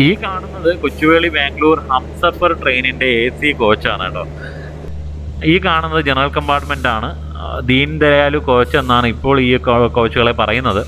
ഈ കാണുന്നത് കൊച്ചുവേളി ബാംഗ്ലൂർ ഹംസഫർ ട്രെയിനിൻ്റെ എ സി കോച്ചാണ് കേട്ടോ ഈ കാണുന്നത് ജനറൽ കമ്പാർട്ട്മെൻ്റ് ആണ് ആ, ദീൻ ദയാലു കോച്ച് എന്നാണ് ഇപ്പോൾ ഈ കോ- കോച്ചുകളെ പറയുന്നത്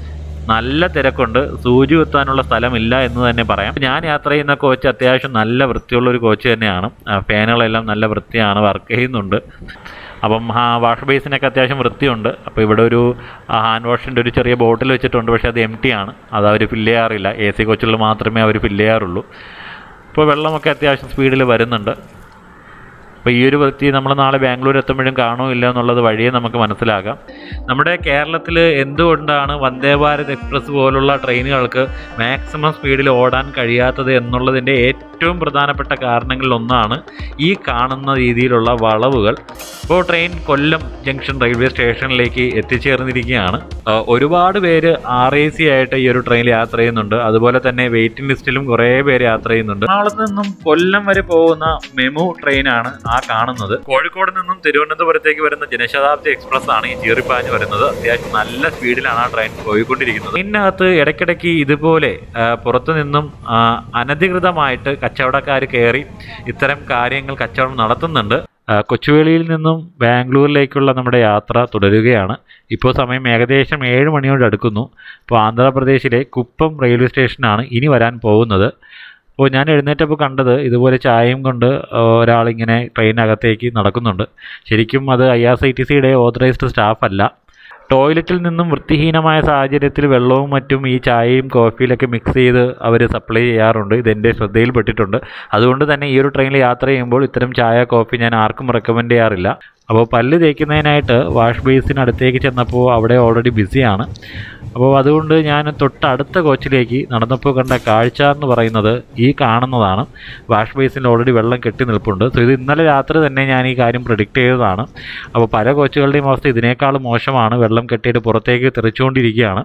നല്ല തിരക്കുണ്ട് സൂചി കുത്താനുള്ള സ്ഥലമില്ല എന്ന് തന്നെ പറയാം ഞാൻ യാത്ര ചെയ്യുന്ന കോച്ച് അത്യാവശ്യം നല്ല വൃത്തിയുള്ള ഒരു കോച്ച് തന്നെയാണ് ആ, ഫാനുകളെല്ലാം നല്ല വൃത്തിയാണ് വർക്ക് ചെയ്യുന്നുണ്ട് അപ്പം ആ വാഷ് ബേസിനൊക്കെ അത്യാവശ്യം വൃത്തിയുണ്ട് അപ്പോൾ ഇവിടെ ഒരു ഹാൻഡ് വാഷിൻ്റെ ഒരു ചെറിയ ബോട്ടിൽ വെച്ചിട്ടുണ്ട് പക്ഷേ അത് എം ടി ആണ് അത് അവർ ഫില്ല് ചെയ്യാറില്ല എ സി കോച്ചുകളിൽ മാത്രമേ അവർ ഫില്ല് ചെയ്യാറുള്ളൂ ഇപ്പോൾ വെള്ളമൊക്കെ അത്യാവശ്യം സ്പീഡിൽ വരുന്നുണ്ട് അപ്പോൾ ഈ ഒരു വ്യക്തി നമ്മൾ നാളെ ബാംഗ്ലൂർ എത്തുമ്പോഴും കാണോ ഇല്ല എന്നുള്ളത് വഴിയെ നമുക്ക് മനസ്സിലാക്കാം നമ്മുടെ കേരളത്തിൽ എന്തുകൊണ്ടാണ് വന്ദേ ഭാരത് എക്സ്പ്രസ് പോലുള്ള ട്രെയിനുകൾക്ക് മാക്സിമം സ്പീഡിൽ ഓടാൻ കഴിയാത്തത് എന്നുള്ളതിൻ്റെ ഏറ്റവും പ്രധാനപ്പെട്ട കാരണങ്ങളിൽ ഒന്നാണ് ഈ കാണുന്ന രീതിയിലുള്ള വളവുകൾ ഇപ്പോൾ ട്രെയിൻ കൊല്ലം ജംഗ്ഷൻ റെയിൽവേ സ്റ്റേഷനിലേക്ക് എത്തിച്ചേർന്നിരിക്കുകയാണ് ആ, ഒരുപാട് പേര് ആർ എ സി ആയിട്ട് ഈ ഒരു ട്രെയിനിൽ യാത്ര ചെയ്യുന്നുണ്ട് അതുപോലെ തന്നെ വെയിറ്റിംഗ് ലിസ്റ്റിലും കുറേ പേര് യാത്ര ചെയ്യുന്നുണ്ട് എറണാകുളത്ത് നിന്നും കൊല്ലം വരെ പോകുന്ന മെമു ട്രെയിനാണ് ആ കാണുന്നത് കോഴിക്കോട് നിന്നും തിരുവനന്തപുരത്തേക്ക് വരുന്ന ജനശതാബ്ദി എക്സ്പ്രസ് ആണ് ഈ ചീറിപ്പാഞ്ഞ് വരുന്നത് അത്യാവശ്യം നല്ല സ്പീഡിലാണ് ആ ട്രെയിൻ പോയിക്കൊണ്ടിരിക്കുന്നത് ഇതിനകത്ത് ഇടയ്ക്കിടയ്ക്ക് ഇതുപോലെ ആ, പുറത്തു നിന്നും ആ, അനധികൃതമായിട്ട് കച്ചവടക്കാർ കയറി ഇത്തരം കാര്യങ്ങൾ കച്ചവടം നടത്തുന്നുണ്ട് ആ, കൊച്ചുവേളിയിൽ നിന്നും ബാംഗ്ലൂരിലേക്കുള്ള നമ്മുടെ യാത്ര തുടരുകയാണ് ഇപ്പോൾ സമയം ഏകദേശം ഏഴ് മണിയോട് അടുക്കുന്നു ഇപ്പോൾ ആന്ധ്രാപ്രദേശിലെ കുപ്പം റെയിൽവേ സ്റ്റേഷനാണ് ഇനി വരാൻ പോകുന്നത് അപ്പോൾ ഞാൻ എഴുന്നേറ്റപ്പോൾ കണ്ടത് ഇതുപോലെ ചായയും കൊണ്ട് ആ, ഒരാളിങ്ങനെ ട്രെയിനകത്തേക്ക് നടക്കുന്നുണ്ട് ശരിക്കും അത് ഐ ആർ സി ടി സിയുടെ ഓതറൈസ്ഡ് സ്റ്റാഫ് അല്ല ടോയ്ലറ്റിൽ നിന്നും വൃത്തിഹീനമായ സാഹചര്യത്തിൽ വെള്ളവും മറ്റും ഈ ചായയും കോഫിയിലൊക്കെ മിക്സ് ചെയ്ത് അവർ സപ്ലൈ ചെയ്യാറുണ്ട് ഇതെൻ്റെ ശ്രദ്ധയിൽപ്പെട്ടിട്ടുണ്ട് അതുകൊണ്ട് തന്നെ ഈ ഒരു ട്രെയിനിൽ യാത്ര ചെയ്യുമ്പോൾ ഇത്തരം ചായ കോഫി ഞാൻ ആർക്കും റെക്കമെൻഡ് ചെയ്യാറില്ല അപ്പോൾ പല്ല് തേക്കുന്നതിനായിട്ട് വാഷ് ബേസിനടുത്തേക്ക് ചെന്നപ്പോൾ അവിടെ ഓൾറെഡി ബിസിയാണ് അപ്പോൾ അതുകൊണ്ട് ഞാൻ തൊട്ടടുത്ത കോച്ചിലേക്ക് നടന്നപ്പോൾ കണ്ട കാഴ്ച എന്ന് പറയുന്നത് ഈ കാണുന്നതാണ് വാഷ് ബേസിൽ ഓൾറെഡി വെള്ളം കെട്ടി നിൽപ്പുണ്ട് സോ ഇത് ഇന്നലെ രാത്രി തന്നെ ഞാൻ ഈ കാര്യം പ്രഡിക്റ്റ് ചെയ്തതാണ് അപ്പോൾ പല കോച്ചുകളുടെയും അവസ്ഥ ഇതിനേക്കാൾ മോശമാണ് വെള്ളം കെട്ടിയിട്ട് പുറത്തേക്ക് തെറിച്ചുകൊണ്ടിരിക്കുകയാണ്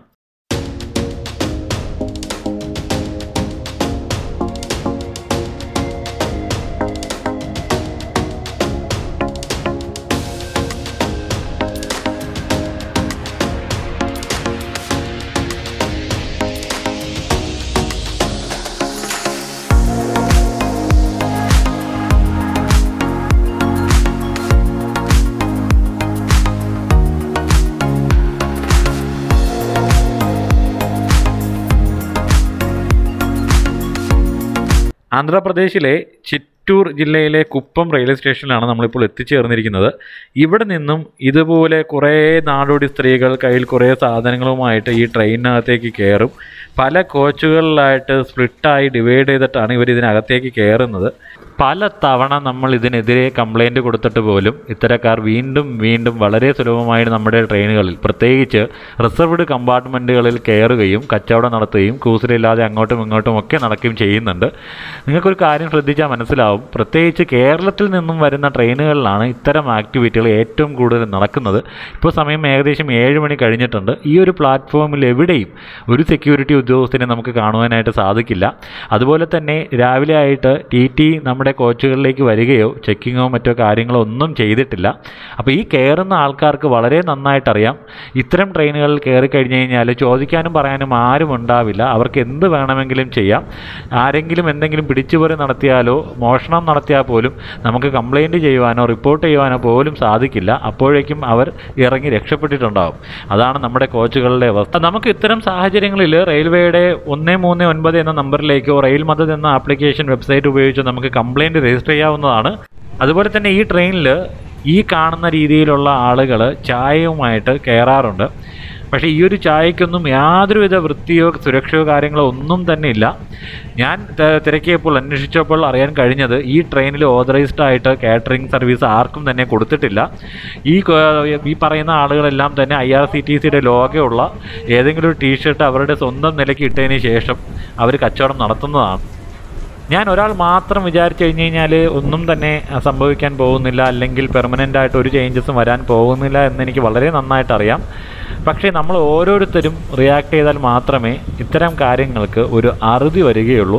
ആന്ധ്രാപ്രദേശിലെ ചിറ്റൂർ ജില്ലയിലെ കുപ്പം റെയിൽവേ സ്റ്റേഷനിലാണ് നമ്മളിപ്പോൾ എത്തിച്ചേർന്നിരിക്കുന്നത് ഇവിടെ നിന്നും ഇതുപോലെ കുറേ നാടോടി സ്ത്രീകൾ കയ്യിൽ കുറേ സാധനങ്ങളുമായിട്ട് ഈ ട്രെയിനിനകത്തേക്ക് കയറും പല കോച്ചുകളിലായിട്ട് സ്പ്ലിറ്റായി ഡിവൈഡ് ചെയ്തിട്ടാണ് ഇവർ ഇതിനകത്തേക്ക് കയറുന്നത് പല തവണ നമ്മൾ ഇതിനെതിരെ കംപ്ലൈൻറ്റ് കൊടുത്തിട്ട് പോലും ഇത്തരക്കാർ വീണ്ടും വീണ്ടും വളരെ സുലഭമായിട്ട് നമ്മുടെ ട്രെയിനുകളിൽ പ്രത്യേകിച്ച് റിസർവ്ഡ് കമ്പാർട്ട്മെൻറ്റുകളിൽ കയറുകയും കച്ചവടം നടത്തുകയും ക്രൂസിലില്ലാതെ അങ്ങോട്ടും ഇങ്ങോട്ടും ഒക്കെ നടക്കുകയും ചെയ്യുന്നുണ്ട് നിങ്ങൾക്കൊരു കാര്യം ശ്രദ്ധിച്ചാൽ മനസ്സിലാവും പ്രത്യേകിച്ച് കേരളത്തിൽ നിന്നും വരുന്ന ട്രെയിനുകളിലാണ് ഇത്തരം ആക്ടിവിറ്റികൾ ഏറ്റവും കൂടുതൽ നടക്കുന്നത് ഇപ്പോൾ സമയം ഏകദേശം ഏഴ് മണി കഴിഞ്ഞിട്ടുണ്ട് ഈ ഒരു പ്ലാറ്റ്ഫോമിൽ എവിടെയും ഒരു സെക്യൂരിറ്റി ഉദ്യോഗസ്ഥനെ നമുക്ക് കാണുവാനായിട്ട് സാധിക്കില്ല അതുപോലെ തന്നെ രാവിലെ ആയിട്ട് ടി ടി നമ്മുടെ കോച്ചുകളിലേക്ക് വരികയോ ചെക്കിങ്ങോ മറ്റോ കാര്യങ്ങളോ ഒന്നും ചെയ്തിട്ടില്ല അപ്പോൾ ഈ കയറുന്ന ആൾക്കാർക്ക് വളരെ നന്നായിട്ടറിയാം ഇത്തരം ട്രെയിനുകളിൽ കയറി കഴിഞ്ഞ് കഴിഞ്ഞാൽ ചോദിക്കാനും പറയാനും ആരും ഉണ്ടാവില്ല അവർക്ക് എന്ത് വേണമെങ്കിലും ചെയ്യാം ആരെങ്കിലും എന്തെങ്കിലും പിടിച്ചുപറി നടത്തിയാലോ മോഷണം നടത്തിയാൽ പോലും നമുക്ക് കംപ്ലൈൻറ്റ് ചെയ്യുവാനോ റിപ്പോർട്ട് ചെയ്യുവാനോ പോലും സാധിക്കില്ല അപ്പോഴേക്കും അവർ ഇറങ്ങി രക്ഷപ്പെട്ടിട്ടുണ്ടാവും അതാണ് നമ്മുടെ കോച്ചുകളുടെ അവസ്ഥ നമുക്ക് ഇത്തരം സാഹചര്യങ്ങളിൽ റെയിൽവേയുടെ ഒന്ന് മൂന്ന് ഒൻപത് എന്ന നമ്പറിലേക്കോ റെയിൽ മദത് എന്ന ആപ്ലിക്കേഷൻ വെബ്സൈറ്റ് ഉപയോഗിച്ച് നമുക്ക് കംപ്ലൈൻറ്റ് രജിസ്റ്റർ ചെയ്യാവുന്നതാണ് അതുപോലെ തന്നെ ഈ ട്രെയിനിൽ ഈ കാണുന്ന രീതിയിലുള്ള ആളുകൾ ചായയുമായിട്ട് കയറാറുണ്ട് പക്ഷേ ഈ ഒരു ചായക്കൊന്നും യാതൊരുവിധ വൃത്തിയോ സുരക്ഷയോ കാര്യങ്ങളോ ഒന്നും തന്നെ ഇല്ല ഞാൻ ത- തിരക്കിയപ്പോൾ അന്വേഷിച്ചപ്പോൾ അറിയാൻ കഴിഞ്ഞത് ഈ ട്രെയിനിൽ ഓതറൈസ്ഡ് ആയിട്ട് കാറ്ററിംഗ് സർവീസ് ആർക്കും തന്നെ കൊടുത്തിട്ടില്ല ഈ കോ- ഈ പറയുന്ന ആളുകളെല്ലാം തന്നെ ഐ ആർ സി ടി സിയുടെ ലോഗയുള്ള ഏതെങ്കിലും ഒരു ടീഷർട്ട് അവരുടെ സ്വന്തം നിലയ്ക്ക് ഇട്ടതിന് ശേഷം അവർ കച്ചവടം നടത്തുന്നതാണ് ഞാൻ ഒരാൾ മാത്രം വിചാരിച്ചു കഴിഞ്ഞ് കഴിഞ്ഞാൽ ഒന്നും തന്നെ അഹ്, സംഭവിക്കാൻ പോകുന്നില്ല അല്ലെങ്കിൽ പെർമനൻ്റ് ആയിട്ട് ഒരു ചേഞ്ചസും വരാൻ പോകുന്നില്ല എന്ന് എനിക്ക് വളരെ നന്നായിട്ട് അറിയാം പക്ഷേ നമ്മൾ ഓരോരുത്തരും റിയാക്ട് ചെയ്താൽ മാത്രമേ ഇത്തരം കാര്യങ്ങൾക്ക് ഒരു അറുതി വരികയുള്ളൂ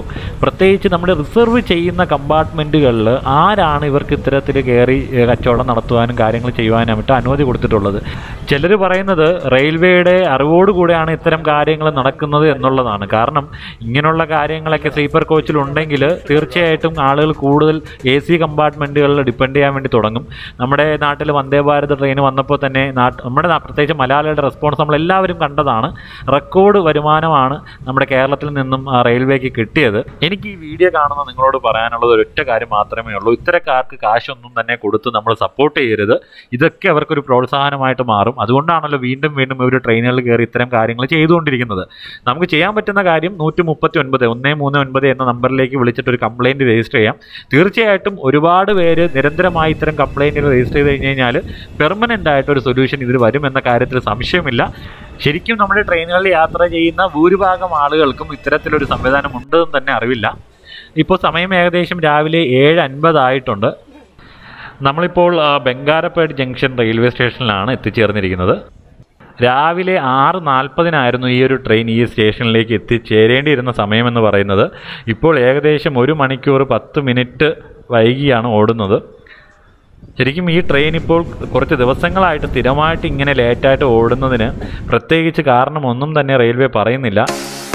പ്രത്യേകിച്ച് നമ്മൾ റിസർവ് ചെയ്യുന്ന കമ്പാർട്ട്മെൻറ്റുകളിൽ ആരാണ് ഇവർക്ക് ഇത്തരത്തിൽ കയറി ഏഹ്, കച്ചവടം നടത്തുവാനും കാര്യങ്ങൾ ചെയ്യുവാനായിട്ട് അനുമതി കൊടുത്തിട്ടുള്ളത് ചിലർ പറയുന്നത് റെയിൽവേയുടെ അറിവോടുകൂടെയാണ് ഇത്തരം കാര്യങ്ങൾ നടക്കുന്നത് എന്നുള്ളതാണ് കാരണം ഇങ്ങനെയുള്ള കാര്യങ്ങളൊക്കെ സ്ലീപ്പർ കോച്ചിലുണ്ടെങ്കിൽ തീർച്ചയായിട്ടും ആളുകൾ കൂടുതൽ എ സി കമ്പാർട്ട്മെൻറ്റുകളിൽ ഡിപ്പെൻഡ് ചെയ്യാൻ വേണ്ടി തുടങ്ങും നമ്മുടെ നാട്ടിൽ വന്ദേ ഭാരത് ട്രെയിൻ വന്നപ്പോൾ തന്നെ നാട്ട് നമ്മുടെ നാ- പ്രത്യേകിച്ച് മലയാളികളുടെ റെസ്പോൺസ് നമ്മളെല്ലാവരും കണ്ടതാണ് റെക്കോർഡ് വരുമാനമാണ് നമ്മുടെ കേരളത്തിൽ നിന്നും ആ, റെയിൽവേക്ക് കിട്ടിയത് എനിക്ക് ഈ വീഡിയോ കാണുന്ന നിങ്ങളോട് പറയാനുള്ളത് ഒരൊറ്റ കാര്യം മാത്രമേ ഉള്ളൂ ഇത്തരക്കാർക്ക് കാശൊന്നും തന്നെ കൊടുത്ത് നമ്മൾ സപ്പോർട്ട് ചെയ്യരുത് ഇതൊക്കെ അവർക്കൊരു പ്രോത്സാഹനമായിട്ട് മാറും അതുകൊണ്ടാണല്ലോ വീണ്ടും വീണ്ടും ഇവർ ട്രെയിനുകളിൽ കയറി ഇത്തരം കാര്യങ്ങൾ ചെയ്തുകൊണ്ടിരിക്കുന്നത് നമുക്ക് ചെയ്യാൻ പറ്റുന്ന കാര്യം നൂറ്റി മുപ്പത്തി ഒൻപത് ഒന്ന് മൂന്ന് ഒൻപത് എന്ന നമ്പറിലേക്ക് വിളിച്ചിട്ട് ഒരു കംപ്ലയിൻറ്റ് രജിസ്റ്റർ ചെയ്യാം തീർച്ചയായിട്ടും ഒരുപാട് പേര് നിരന്തരമായി ഇത്തരം കംപ്ലയിൻറ്റുകൾ രജിസ്റ്റർ ചെയ്ത് കഴിഞ്ഞ് കഴിഞ്ഞാൽ പെർമനൻ്റ് ആയിട്ട് ഒരു സൊല്യൂഷൻ ഇതിൽ വരും എന്ന കാര്യത്തിൽ സംശയമില്ല ശരിക്കും നമ്മുടെ ട്രെയിനുകളിൽ യാത്ര ചെയ്യുന്ന ഭൂരിഭാഗം ആളുകൾക്കും ഇത്തരത്തിലൊരു സംവിധാനം ഉണ്ടെന്ന് തന്നെ അറിവില്ല ഇപ്പോൾ സമയം ഏകദേശം രാവിലെ ഏഴ് അൻപതായിട്ടുണ്ട് നമ്മളിപ്പോൾ ആ, ബംഗാരപ്പേട്ട് ജംഗ്ഷൻ റെയിൽവേ സ്റ്റേഷനിലാണ് എത്തിച്ചേർന്നിരിക്കുന്നത് രാവിലെ ആറ് നാൽപ്പതിനായിരുന്നു ഈ ഒരു ട്രെയിൻ ഈ സ്റ്റേഷനിലേക്ക് എത്തിച്ചേരേണ്ടിയിരുന്ന സമയമെന്ന് പറയുന്നത് ഇപ്പോൾ ഏകദേശം ഒരു മണിക്കൂർ പത്ത് മിനിറ്റ് വൈകിയാണ് ഓടുന്നത് ശരിക്കും ഈ ട്രെയിൻ ഇപ്പോൾ കുറച്ച് ദിവസങ്ങളായിട്ട് സ്ഥിരമായിട്ട് ഇങ്ങനെ ലേറ്റായിട്ട് ഓടുന്നതിന് പ്രത്യേകിച്ച് കാരണമൊന്നും തന്നെ റെയിൽവേ പറയുന്നില്ല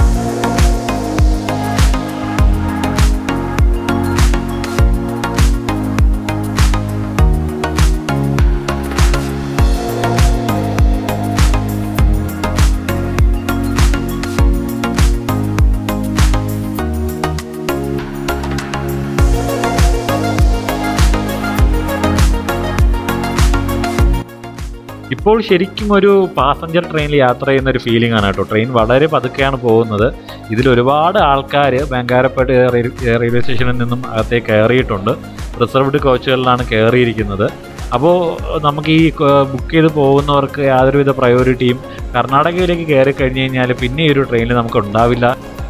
ഇപ്പോൾ ശരിക്കും ഒരു പാസഞ്ചർ ട്രെയിനിൽ യാത്ര ചെയ്യുന്ന ഒരു ഫീലിംഗ് ആണ് കേട്ടോ ട്രെയിൻ വളരെ പതുക്കെയാണ് പോകുന്നത് ഇതിൽ ഒരുപാട് ആൾക്കാർ ബംഗാരപ്പേട്ട് റെയിൽ- റെയിൽവേ സ്റ്റേഷനിൽ നിന്നും അകത്തേക്ക് കയറിയിട്ടുണ്ട് റിസർവ്ഡ് കോച്ചുകളിലാണ് കയറിയിരിക്കുന്നത് അപ്പോൾ നമുക്ക് ഈ ബുക്ക് ചെയ്ത് പോകുന്നവർക്ക് യാതൊരുവിധ പ്രയോറിറ്റിയും കർണാടകയിലേക്ക് കയറി കഴിഞ്ഞ് കഴിഞ്ഞാൽ പിന്നെ ഈ ഒരു ട്രെയിനിൽ നമുക്ക് ഉണ്ടാവില്ല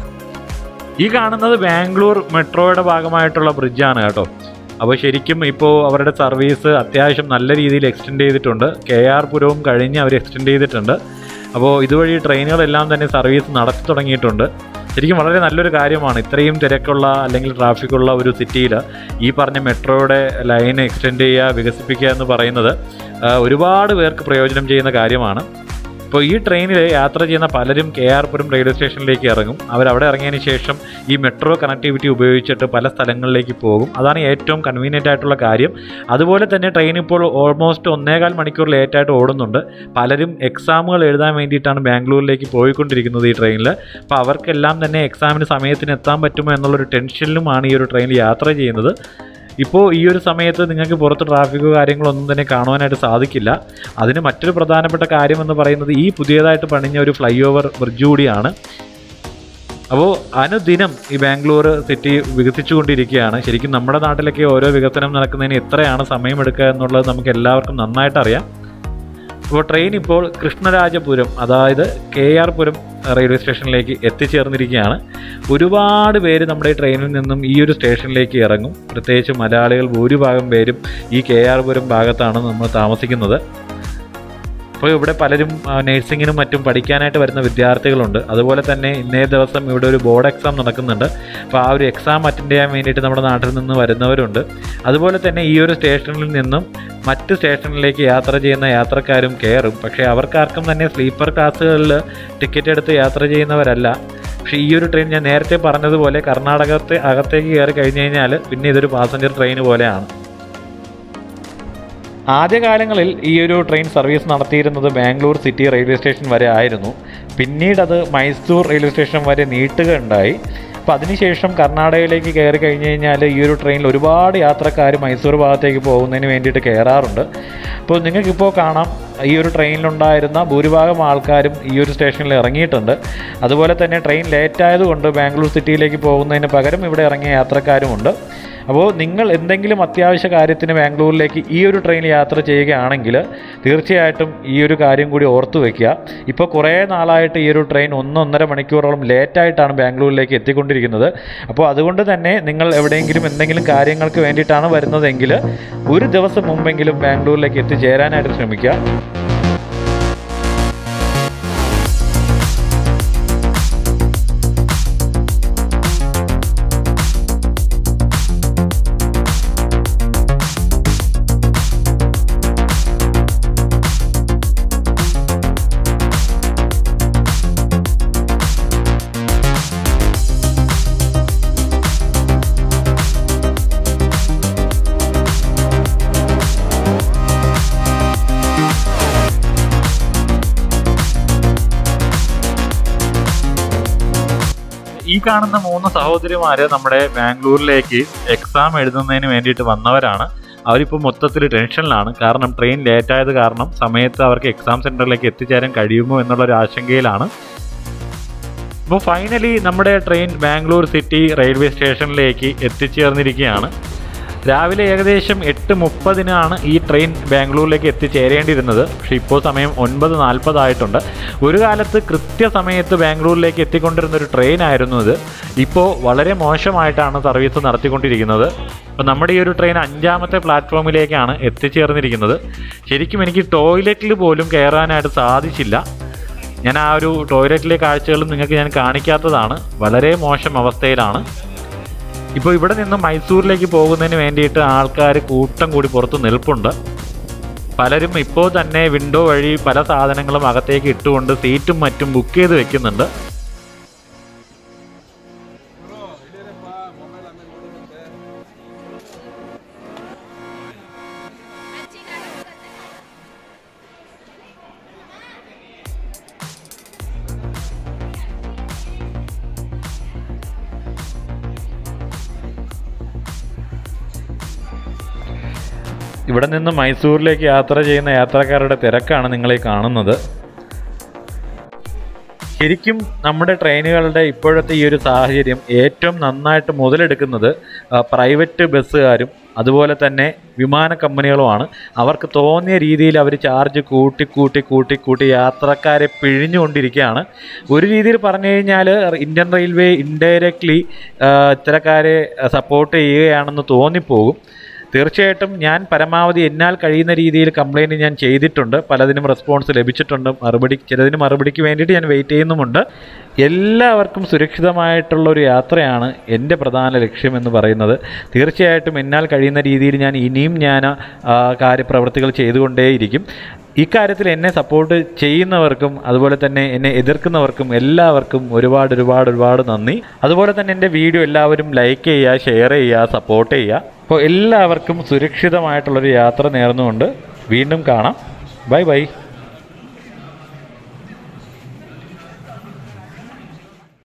ഈ കാണുന്നത് ബാംഗ്ലൂർ മെട്രോയുടെ ഭാഗമായിട്ടുള്ള ബ്രിഡ്ജാണ് കേട്ടോ അപ്പോൾ ശരിക്കും ഇപ്പോൾ അവരുടെ സർവീസ് അത്യാവശ്യം നല്ല രീതിയിൽ എക്സ്റ്റെൻഡ് ചെയ്തിട്ടുണ്ട് കെ ആർ പുരവും കഴിഞ്ഞ് അവർ എക്സ്റ്റെൻഡ് ചെയ്തിട്ടുണ്ട് അപ്പോൾ ഇതുവഴി ട്രെയിനുകളെല്ലാം തന്നെ സർവീസ് നടത്തി തുടങ്ങിയിട്ടുണ്ട് ശരിക്കും വളരെ നല്ലൊരു കാര്യമാണ് ഇത്രയും തിരക്കുള്ള അല്ലെങ്കിൽ ട്രാഫിക്കുള്ള ഒരു സിറ്റിയിൽ ഈ പറഞ്ഞ മെട്രോയുടെ ലൈൻ എക്സ്റ്റെൻഡ് ചെയ്യുക വികസിപ്പിക്കുക എന്ന് പറയുന്നത് ആ, ഒരുപാട് പേർക്ക് പ്രയോജനം ചെയ്യുന്ന കാര്യമാണ് ഇപ്പോൾ ഈ ട്രെയിനിൽ യാത്ര ചെയ്യുന്ന പലരും കെ ആർ പുരം റെയിൽവേ സ്റ്റേഷനിലേക്ക് ഇറങ്ങും അവരവിടെ ഇറങ്ങിയതിന് ശേഷം ഈ മെട്രോ കണക്ടിവിറ്റി ഉപയോഗിച്ചിട്ട് പല സ്ഥലങ്ങളിലേക്ക് പോകും അതാണ് ഏറ്റവും കൺവീനിയൻ്റ് ആയിട്ടുള്ള കാര്യം അതുപോലെ തന്നെ ട്രെയിൻ ഇപ്പോൾ ഓൾമോസ്റ്റ് ഒന്നേകാൽ മണിക്കൂർ ലേറ്റായിട്ട് ഓടുന്നുണ്ട് പലരും എക്സാമുകൾ എഴുതാൻ വേണ്ടിയിട്ടാണ് ബാംഗ്ലൂരിലേക്ക് പോയിക്കൊണ്ടിരിക്കുന്നത് ഈ ട്രെയിനിൽ അപ്പോൾ അവർക്കെല്ലാം തന്നെ എക്സാമിന് സമയത്തിന് എത്താൻ പറ്റുമോ എന്നുള്ളൊരു ടെൻഷനിലുമാണ് ഈ ഒരു ട്രെയിനിൽ യാത്ര ചെയ്യുന്നത് ഇപ്പോൾ ഈ ഒരു സമയത്ത് നിങ്ങൾക്ക് പുറത്ത് ട്രാഫിക്കോ കാര്യങ്ങളോ ഒന്നും തന്നെ കാണുവാനായിട്ട് സാധിക്കില്ല അതിന് മറ്റൊരു പ്രധാനപ്പെട്ട കാര്യം എന്ന് പറയുന്നത് ഈ പുതിയതായിട്ട് പണിഞ്ഞ ഒരു ഫ്ലൈ ഓവർ ബ്രിഡ്ജ് കൂടിയാണ് അപ്പോൾ അനുദിനം ഈ ബാംഗ്ലൂർ സിറ്റി വികസിച്ചുകൊണ്ടിരിക്കുകയാണ് ശരിക്കും നമ്മുടെ നാട്ടിലൊക്കെ ഓരോ വികസനം നടക്കുന്നതിന് എത്രയാണ് സമയമെടുക്കുക എന്നുള്ളത് നമുക്ക് എല്ലാവർക്കും നന്നായിട്ട് അറിയാം അപ്പോൾ ട്രെയിൻ ഇപ്പോൾ കൃഷ്ണരാജപുരം അതായത് കെ ആർ പുരം റെയിൽവേ സ്റ്റേഷനിലേക്ക് എത്തിച്ചേർന്നിരിക്കുകയാണ് ഒരുപാട് പേര് നമ്മുടെ ഈ ട്രെയിനിൽ നിന്നും ഈ ഒരു സ്റ്റേഷനിലേക്ക് ഇറങ്ങും പ്രത്യേകിച്ച് മലയാളികൾ ഭൂരിഭാഗം പേരും ഈ കെ ആർ പുരം ഭാഗത്താണ് നമ്മൾ താമസിക്കുന്നത് അപ്പോൾ ഇവിടെ പലരും ആ, നഴ്സിങ്ങിനും മറ്റും പഠിക്കാനായിട്ട് വരുന്ന വിദ്യാർത്ഥികളുണ്ട് അതുപോലെ തന്നെ ഇന്നേ ദിവസം ഇവിടെ ഒരു ബോർഡ് എക്സാം നടക്കുന്നുണ്ട് അപ്പോൾ ആ ഒരു എക്സാം അറ്റൻഡ് ചെയ്യാൻ വേണ്ടിയിട്ട് നമ്മുടെ നാട്ടിൽ നിന്ന് വരുന്നവരുണ്ട് അതുപോലെ തന്നെ ഈ ഒരു സ്റ്റേഷനിൽ നിന്നും മറ്റ് സ്റ്റേഷനിലേക്ക് യാത്ര ചെയ്യുന്ന യാത്രക്കാരും കയറും പക്ഷേ അവർക്കാർക്കും തന്നെ സ്ലീപ്പർ ക്ലാസ്സുകളിൽ ടിക്കറ്റ് എടുത്ത് യാത്ര ചെയ്യുന്നവരല്ല പക്ഷേ ഈ ഒരു ട്രെയിൻ ഞാൻ നേരത്തെ പറഞ്ഞതുപോലെ കർണാടകത്തെ അകത്തേക്ക് കയറി കഴിഞ്ഞ് കഴിഞ്ഞാൽ പിന്നെ ഇതൊരു പാസഞ്ചർ ട്രെയിൻ പോലെയാണ് ആദ്യകാലങ്ങളിൽ ഈ ഒരു ട്രെയിൻ സർവീസ് നടത്തിയിരുന്നത് ബാംഗ്ലൂർ സിറ്റി റെയിൽവേ സ്റ്റേഷൻ വരെ ആയിരുന്നു പിന്നീട് അത് മൈസൂർ റെയിൽവേ സ്റ്റേഷൻ വരെ നീട്ടുകയുണ്ടായി അപ്പോൾ അതിനുശേഷം കർണാടകയിലേക്ക് കയറി കഴിഞ്ഞ് കഴിഞ്ഞാൽ ഈ ഒരു ട്രെയിനിൽ ഒരുപാട് യാത്രക്കാർ മൈസൂർ ഭാഗത്തേക്ക് പോകുന്നതിന് വേണ്ടിയിട്ട് കയറാറുണ്ട് അപ്പോൾ നിങ്ങൾക്കിപ്പോൾ കാണാം ഈ ഒരു ട്രെയിനിലുണ്ടായിരുന്ന ഭൂരിഭാഗം ആൾക്കാരും ഈ ഒരു സ്റ്റേഷനിൽ ഇറങ്ങിയിട്ടുണ്ട് അതുപോലെ തന്നെ ട്രെയിൻ ലേറ്റ് ആയതുകൊണ്ട് ബാംഗ്ലൂർ സിറ്റിയിലേക്ക് പോകുന്നതിന് പകരം ഇവിടെ ഇറങ്ങിയ യാത്രക്കാരുമുണ്ട് അപ്പോൾ നിങ്ങൾ എന്തെങ്കിലും അത്യാവശ്യ കാര്യത്തിന് ബാംഗ്ലൂരിലേക്ക് ഈ ഒരു ട്രെയിനിൽ യാത്ര ചെയ്യുകയാണെങ്കിൽ തീർച്ചയായിട്ടും ഈ ഒരു കാര്യം കൂടി ഓർത്തു വെക്കുക ഇപ്പോൾ കുറേ നാളായിട്ട് ഈ ഒരു ട്രെയിൻ ഒന്നൊന്നര മണിക്കൂറോളം ലേറ്റായിട്ടാണ് ബാംഗ്ലൂരിലേക്ക് എത്തിക്കൊണ്ടിരിക്കുന്നത് അപ്പോൾ അതുകൊണ്ട് തന്നെ നിങ്ങൾ എവിടെയെങ്കിലും എന്തെങ്കിലും കാര്യങ്ങൾക്ക് വേണ്ടിയിട്ടാണ് വരുന്നതെങ്കിൽ ഒരു ദിവസം മുമ്പെങ്കിലും ബാംഗ്ലൂരിലേക്ക് എത്തിച്ചേരാനായിട്ട് ശ്രമിക്കുക ഈ കാണുന്ന മൂന്ന് സഹോദരിമാര് നമ്മുടെ ബാംഗ്ലൂരിലേക്ക് എക്സാം എഴുതുന്നതിന് വേണ്ടിയിട്ട് വന്നവരാണ് അവരിപ്പോൾ മൊത്തത്തിൽ ടെൻഷനിലാണ് കാരണം ട്രെയിൻ ലേറ്റ് ആയത് കാരണം സമയത്ത് അവർക്ക് എക്സാം സെൻറ്ററിലേക്ക് എത്തിച്ചേരാൻ കഴിയുമോ എന്നുള്ളൊരു ആശങ്കയിലാണ് അപ്പോൾ ഫൈനലി നമ്മുടെ ട്രെയിൻ ബാംഗ്ലൂർ സിറ്റി റെയിൽവേ സ്റ്റേഷനിലേക്ക് എത്തിച്ചേർന്നിരിക്കുകയാണ് രാവിലെ ഏകദേശം എട്ട് മുപ്പതിനാണ് ഈ ട്രെയിൻ ബാംഗ്ലൂരിലേക്ക് എത്തിച്ചേരേണ്ടിയിരുന്നത് പക്ഷേ ഇപ്പോൾ സമയം ഒൻപത് നാൽപ്പതായിട്ടുണ്ട് ഒരു കാലത്ത് കൃത്യസമയത്ത് ബാംഗ്ലൂരിലേക്ക് എത്തിക്കൊണ്ടിരുന്ന ഒരു ട്രെയിൻ ആയിരുന്നു ഇത് ഇപ്പോൾ വളരെ മോശമായിട്ടാണ് സർവീസ് നടത്തിക്കൊണ്ടിരിക്കുന്നത് അപ്പോൾ നമ്മുടെ ഈ ഒരു ട്രെയിൻ അഞ്ചാമത്തെ പ്ലാറ്റ്ഫോമിലേക്കാണ് എത്തിച്ചേർന്നിരിക്കുന്നത് ശരിക്കും എനിക്ക് ടോയ്ലറ്റിൽ പോലും കയറാനായിട്ട് സാധിച്ചില്ല ഞാൻ ആ ഒരു ടോയ്ലറ്റിലെ കാഴ്ചകളും നിങ്ങൾക്ക് ഞാൻ കാണിക്കാത്തതാണ് വളരെ മോശം അവസ്ഥയിലാണ് ഇപ്പോൾ ഇവിടെ നിന്ന് മൈസൂരിലേക്ക് പോകുന്നതിന് വേണ്ടിയിട്ട് ആൾക്കാർ കൂട്ടം കൂടി പുറത്ത് നിൽപ്പുണ്ട് പലരും ഇപ്പോൾ തന്നെ വിൻഡോ വഴി പല സാധനങ്ങളും അകത്തേക്ക് ഇട്ടുകൊണ്ട് സീറ്റും മറ്റും ബുക്ക് ചെയ്ത് വെക്കുന്നുണ്ട് ഇവിടെ നിന്ന് മൈസൂരിലേക്ക് യാത്ര ചെയ്യുന്ന യാത്രക്കാരുടെ തിരക്കാണ് നിങ്ങൾ ഈ കാണുന്നത് ശരിക്കും നമ്മുടെ ട്രെയിനുകളുടെ ഇപ്പോഴത്തെ ഈ ഒരു സാഹചര്യം ഏറ്റവും നന്നായിട്ട് മുതലെടുക്കുന്നത് ആ, പ്രൈവറ്റ് ബസ്സുകാരും അതുപോലെ തന്നെ വിമാന കമ്പനികളുമാണ് അവർക്ക് തോന്നിയ രീതിയിൽ അവർ ചാർജ് കൂട്ടി കൂട്ടി കൂട്ടി കൂട്ടി യാത്രക്കാരെ പിഴിഞ്ഞുകൊണ്ടിരിക്കുകയാണ് ഒരു രീതിയിൽ പറഞ്ഞു കഴിഞ്ഞാൽ ഇന്ത്യൻ റെയിൽവേ ഇൻഡയറക്ട്ലി ഇത്തരക്കാരെ സപ്പോർട്ട് ചെയ്യുകയാണെന്ന് തോന്നിപ്പോകും തീർച്ചയായിട്ടും ഞാൻ പരമാവധി എന്നാൽ കഴിയുന്ന രീതിയിൽ കംപ്ലൈൻറ്റ് ഞാൻ ചെയ്തിട്ടുണ്ട് പലതിനും റെസ്പോൺസ് ലഭിച്ചിട്ടുണ്ട് മറുപടി ചിലതിന് മറുപടിക്ക് വേണ്ടിയിട്ട് ഞാൻ വെയിറ്റ് ചെയ്യുന്നുമുണ്ട് എല്ലാവർക്കും സുരക്ഷിതമായിട്ടുള്ള ഒരു യാത്രയാണ് എൻ്റെ പ്രധാന ലക്ഷ്യം എന്ന് പറയുന്നത് തീർച്ചയായിട്ടും എന്നാൽ കഴിയുന്ന രീതിയിൽ ഞാൻ ഇനിയും ഞാൻ ആ, കാര്യപ്രവൃത്തികൾ ചെയ്തുകൊണ്ടേയിരിക്കും ഇക്കാര്യത്തിൽ എന്നെ സപ്പോർട്ട് ചെയ്യുന്നവർക്കും അതുപോലെ തന്നെ എന്നെ എതിർക്കുന്നവർക്കും എല്ലാവർക്കും ഒരുപാട് ഒരുപാട് ഒരുപാട് നന്ദി അതുപോലെ തന്നെ എൻ്റെ വീഡിയോ എല്ലാവരും ലൈക്ക് ചെയ്യുക ഷെയർ ചെയ്യുക സപ്പോർട്ട് ചെയ്യുക അപ്പോൾ എല്ലാവർക്കും സുരക്ഷിതമായിട്ടുള്ളൊരു യാത്ര നേർന്നുകൊണ്ട് വീണ്ടും കാണാം ബൈ ബൈ